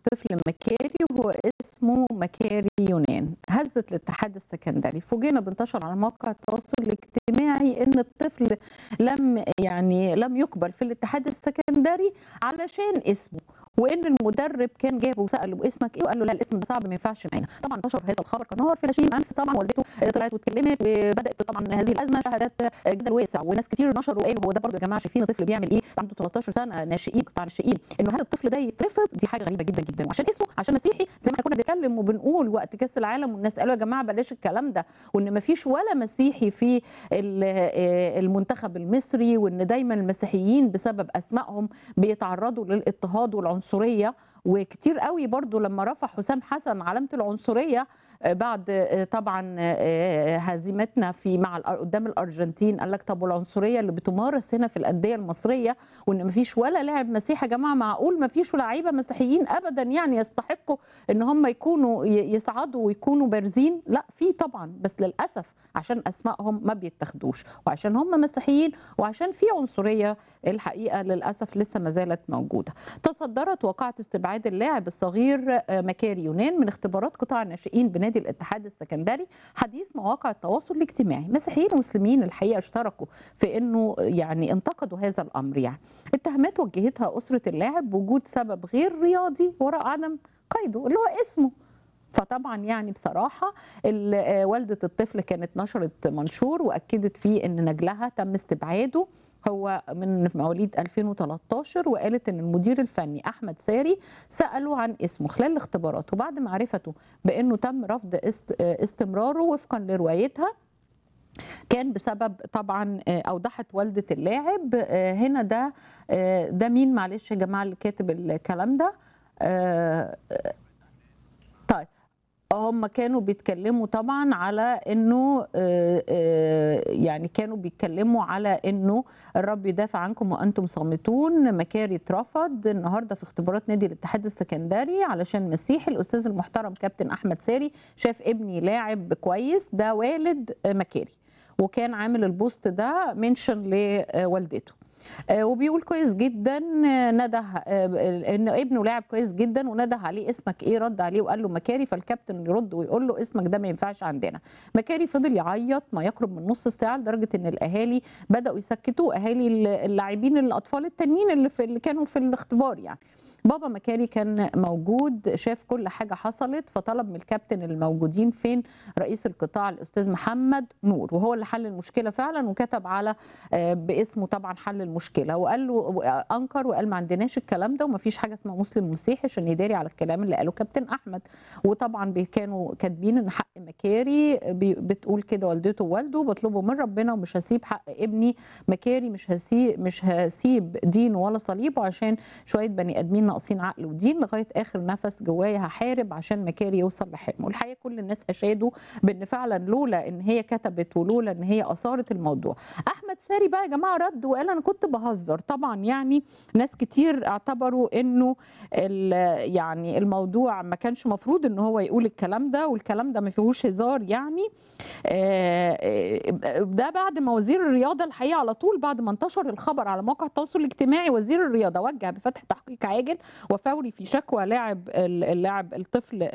الطفل مكاري وهو اسمه مكاري يونان هزت الاتحاد السكندري فوجئنا بانتشر على مواقع التواصل الاجتماعي ان الطفل لم يعني لم يقبل في الاتحاد السكندري علشان اسمه وان المدرب كان جابه وساله اسمك ايه وقال له لا الاسم ده صعب ما ينفعش معانا طبعا انتشر هذا الخبر كنهار في لاشين امس طبعا والدته طلعت واتكلمت وبدات طبعا هذه الازمه شهدت جدل واسع وناس كتير نشروا وقالوا هو ده برضه يا جماعه شايفين الطفل بيعمل ايه عنده 13 سنه ناشئين قطاع ناشئين انه هل الطفل ده يترفض دي حاجه غريبه جدا جدا وعشان اسمه عشان مسيحي زي ما كنا بنتكلم وبنقول وقت كاس العالم والناس قالوا يا جماعه بلاش الكلام ده وان ما فيش ولا مسيحي في المنتخب المصري وان دايما المسيحيين بسبب اسمائهم بيتعرضوا للاضطهاد والعنصريه وكتير قوي برضو لما رفع حسام حسن علامه العنصريه بعد طبعا هزيمتنا في مع قدام الارجنتين قال لك طب والعنصريه اللي بتمارس هنا في الانديه المصريه وان ما فيش ولا لاعب مسيحي يا جماعه معقول ما فيش لعيبه مسيحيين ابدا يعني يستحقوا ان هم يكونوا يصعدوا ويكونوا بارزين لا في طبعا بس للاسف عشان اسمائهم ما بيتاخدوش وعشان هم مسيحيين وعشان في عنصريه الحقيقه للاسف لسه ما زالت موجوده تصدرت وقعه استبعاد اللاعب الصغير مكاري يونان من اختبارات قطاع الناشئين بنادي الاتحاد السكندري حديث مواقع التواصل الاجتماعي مسيحيين ومسلمين الحقيقه اشتركوا في انه يعني انتقدوا هذا الامر يعني اتهامات وجهتها اسره اللاعب بوجود سبب غير رياضي وراء عدم قيده اللي هو اسمه فطبعا يعني بصراحة والدة الطفل كانت نشرت منشور وأكدت فيه أن نجلها تم استبعاده هو من مواليد 2013 وقالت ان المدير الفني احمد ساري ساله عن اسمه خلال الاختبارات وبعد معرفته بانه تم رفض استمراره وفقا لروايتها كان بسبب طبعا اوضحت والده اللاعب هنا ده ده مين معلش يا جماعه اللي كاتب الكلام ده طيب هم كانوا بيتكلموا طبعا على انه يعني كانوا بيتكلموا على انه الرب يدافع عنكم وانتم صامتون مكاري اترفض النهارده في اختبارات نادي الاتحاد السكندري علشان مسيحي الاستاذ المحترم كابتن احمد ساري شاف ابني لاعب كويس ده والد مكاري وكان عامل البوست ده منشن لوالدته وبيقول كويس جدا نده ان ابنه لاعب كويس جدا ونده عليه اسمك ايه رد عليه وقال له مكاري فالكابتن يرد ويقول له اسمك ده ما ينفعش عندنا مكاري فضل يعيط ما يقرب من نص ساعه لدرجه ان الاهالي بداوا يسكتوا اهالي اللاعبين الاطفال التانيين اللي, في اللي كانوا في الاختبار يعني بابا مكاري كان موجود شاف كل حاجة حصلت فطلب من الكابتن الموجودين فين رئيس القطاع الأستاذ محمد نور وهو اللي حل المشكلة فعلا وكتب على باسمه طبعا حل المشكلة وقال له أنكر وقال ما عندناش الكلام ده وما فيش حاجة اسمها مسلم مسيحي عشان يداري على الكلام اللي قاله كابتن أحمد وطبعا كانوا كاتبين إن حق مكاري بتقول كده والدته ووالده بطلبه من ربنا ومش هسيب حق ابني مكاري مش هسيب مش هسيب دين ولا صليبه عشان شوية بني آدمين ناقصين عقل ودين لغايه اخر نفس جوايا هحارب عشان مكاري يوصل لحلمه الحقيقه كل الناس اشادوا بان فعلا لولا ان هي كتبت ولولا ان هي اثارت الموضوع احمد ساري بقى يا جماعه رد وقال انا كنت بهزر طبعا يعني ناس كتير اعتبروا انه يعني الموضوع ما كانش مفروض ان هو يقول الكلام ده والكلام ده ما فيهوش هزار يعني ده بعد ما وزير الرياضه الحقيقه على طول بعد ما انتشر الخبر على مواقع التواصل الاجتماعي وزير الرياضه وجه بفتح تحقيق عاجل وفوري في شكوى لاعب اللاعب الطفل